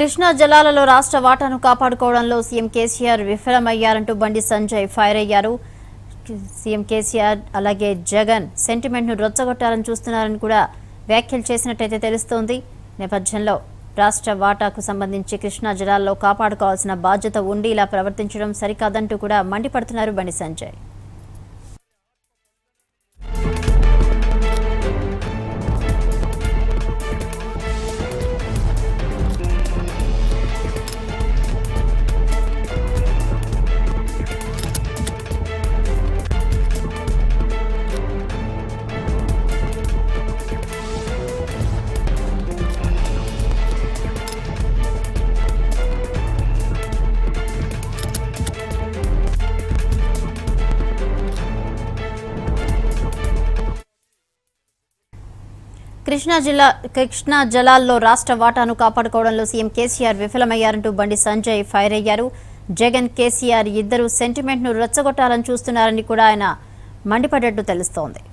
కృష్ణా జలాలలో రాష్ట్ర వాటాను కాపాడుకోవడంలో సీఎం కేసీఆర్ విఫలమయ్యారంటూ బండి సంజయ్ ఫైర్ అయ్యారు సీఎం కేసీఆర్ అలాగే జగన్ సెంటిమెంట్ ను రొచ్చగొట్టాలని చూస్తున్నారని కూడా వ్యాఖ్యలు చేసినట్టయితే తెలుస్తోంది నేపథ్యంలో రాష్ట్ర వాటాకు సంబంధించి కృష్ణా జలాల్లో కాపాడుకోవాల్సిన బాధ్యత ఉండి ఇలా ప్రవర్తించడం సరికాదంటూ కూడా మండిపడుతున్నారు బండి సంజయ్ కృష్ణా జిల్లా కృష్ణా జలాల్లో రాష్ట్ర వాటాను కాపాడుకోవడంలో సీఎం కేసీఆర్ విఫలమయ్యారంటూ బండి సంజయ్ ఫైర్ అయ్యారు జగన్ కేసీఆర్ ఇద్దరు సెంటిమెంట్ ను రెచ్చగొట్టాలని చూస్తున్నారని కూడా ఆయన మండిపడ్డట్టు తెలుస్తోంది